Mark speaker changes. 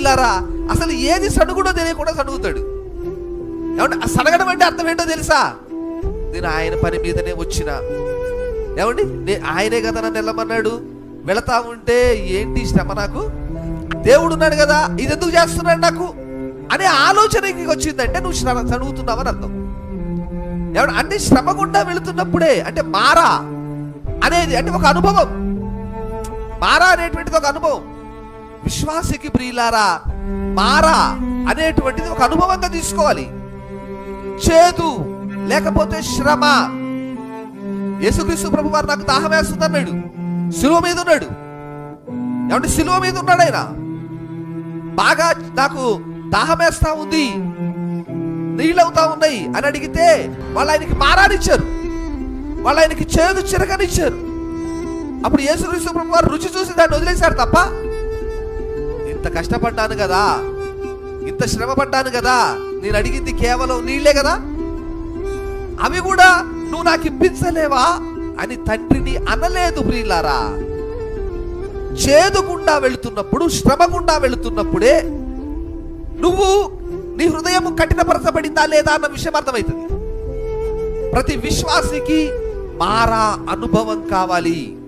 Speaker 1: ప్రియులారా అసలు ఏది సడుగుడో తెలియకుండా సడుగుతాడు ఏమంటే ఆ సడగడం అంటే అర్థం ఏంటో తెలుసా నేను ఆయన పని మీదనే వచ్చిన ఏమండి నే- ఆయనే కదా నన్ను వెళ్ళమన్నాడు వెళతా ఉంటే ఏంటి శ్రమ నాకు దేవుడు ఉన్నాడు కదా ఇది ఎందుకు చేస్తున్నాడు నాకు అనే ఆలోచనకి వచ్చిందంటే నువ్వు శ్రమ చదువుతున్నావని అర్థం ఏమంటే అంటే శ్రమ గుండా వెళుతున్నప్పుడే అంటే మారా అనేది అంటే ఒక అనుభవం మారా అనేటువంటిది ఒక అనుభవం విశ్వాసికి ప్రియులారా మారా అనేటువంటిది ఒక అనుభవంగా తీసుకోవాలి చేదు లేకపోతే శ్రమ యేసుక్రీస్తు ప్రభు వారు నాకు దాహం వేస్తుంది అన్నాడు శిలువ మీద ఉన్నాడు ఏమంటే శిలువ మీద ఉన్నాడు ఆయన బాగా నాకు దాహం వేస్తా ఉంది నీళ్ళు అవుతా ఉన్నాయి అని అడిగితే వాళ్ళు ఆయనకి మారానిచ్చారు వాళ్ళు ఆయనకి చేదు చిరకనిచ్చారు అప్పుడు యేసుక్రీస్తు ప్రభు వారు రుచి చూసి దాన్ని వదిలేశారు తప్ప ఇంత కష్టపడ్డాను కదా ఇంత శ్రమ పడ్డాను కదా నేను అడిగింది కేవలం నీళ్లే కదా అవి కూడా నువ్వు నాకు ఇప్పించలేవా అని తండ్రిని అనలేదు ప్రియులారా చేదుగుండా వెళుతున్నప్పుడు శ్రమ గుండా వెళుతున్నప్పుడే నువ్వు నీ హృదయం కఠినపరచబడిందా లేదా అన్న విషయం అర్థమవుతుంది ప్రతి విశ్వాసికి మారా అనుభవం కావాలి